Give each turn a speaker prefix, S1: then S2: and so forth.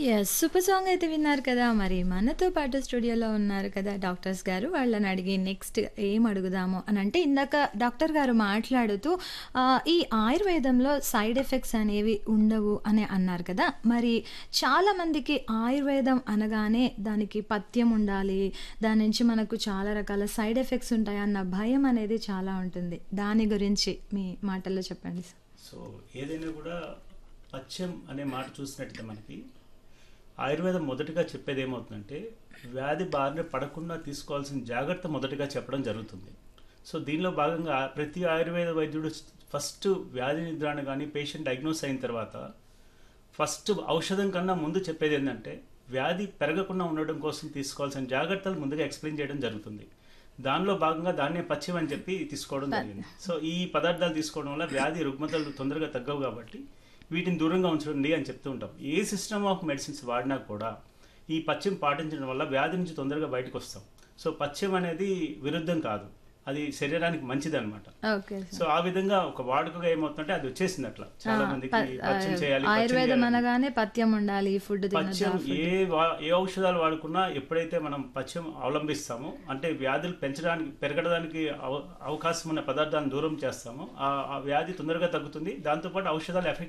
S1: Yes. Super song అయితే విన్నారు కదా! మరి మనతో పాటు స్టూడియోలో ఉన్నారు కదా డాక్టర్స్ గారు. వాళ్ళని అడిగి నెక్స్ట్ ఏం అడుగుదాము అనంటే ఇందాక డాక్టర్ గారు మాట్లాడుతూ ఆహ్, ఈ ఆయుర్వేదంలో సైడ్ ఎఫెక్ట్స్ అనేవి ఉండవు అని అన్నారు కదా! మరి చాలామందికి ఆయుర్వేదం అనగానే దానికి పథ్యం ఉండాలి. దాని నుంచి మనకు చాలా రకాల సైడ్ ఎఫెక్ట్స్ ఉంటాయన్న భయం అనేది చాలా ఉంటుంది. దాని గురించి మీ మాటల్లో చెప్పండి సార్.
S2: సో ఏదైనా కూడా పథ్యం అనే మాట చూసినట్టయితే మనకి ఆయుర్వేదం మొదటగా చెప్పేది ఏమవుతుందంటే వ్యాధి బారిన పడకుండా తీసుకోవాల్సిన జాగ్రత్త మొదటగా చెప్పడం జరుగుతుంది సో దీనిలో భాగంగా ప్రతి ఆయుర్వేద వైద్యుడు ఫస్ట్ వ్యాధి నిద్రాణ కానీ పేషెంట్ డయాగ్నోస్ అయిన తర్వాత ఫస్ట్ ఔషధం కన్నా ముందు చెప్పేది ఏంటంటే వ్యాధి పెరగకుండా ఉండడం కోసం తీసుకోవాల్సిన జాగ్రత్తలు ముందుగా ఎక్స్ప్లెయిన్ చేయడం జరుగుతుంది దానిలో భాగంగా దాన్నే పథ్యం అని చెప్పి తీసుకోవడం జరిగింది సో ఈ పదార్థాలు తీసుకోవడం వల్ల వ్యాధి రుగ్మతలు తొందరగా తగ్గవు కాబట్టి వీటిని దూరంగా ఉంచండి అని చెప్తూ ఉంటాం ఏ సిస్టమ్ ఆఫ్ మెడిసిన్స్ వాడినా కూడా ఈ పథ్యం పాటించడం వల్ల వ్యాధి నుంచి తొందరగా బయటకు వస్తాం సో పథ్యం అనేది విరుద్ధం కాదు అది శరీరానికి మంచిది అనమాట
S1: ఓకే
S2: సో ఆ విధంగా ఒక వాడుకగా ఏమవుతుందంటే అది వచ్చేసింది అట్లా చాలా మందికి పథ్యం చేయాలి పథ్యం
S1: ఆయుర్వేదం
S2: చేయాలి.
S1: అనగానే పథ్యం ఉండాలి ఫుడ్
S2: పథ్యం
S1: తినద్దు
S2: ఏ వా- ఏ ఔషధాలు వాడుకున్నా ఎప్పుడైతే మనం పథ్యం అవలంబిస్తామో అంటే వ్యాధులు పెంచడానికి పెరగడానికి అవ- అవకాశం ఉన్న పదార్థాలను దూరం చేస్తామో ఆ ఆ వ్యాధి తొందరగా తగ్గుతుంది దాంతోపాటు ఔషధాలు ఎఫెక్ట్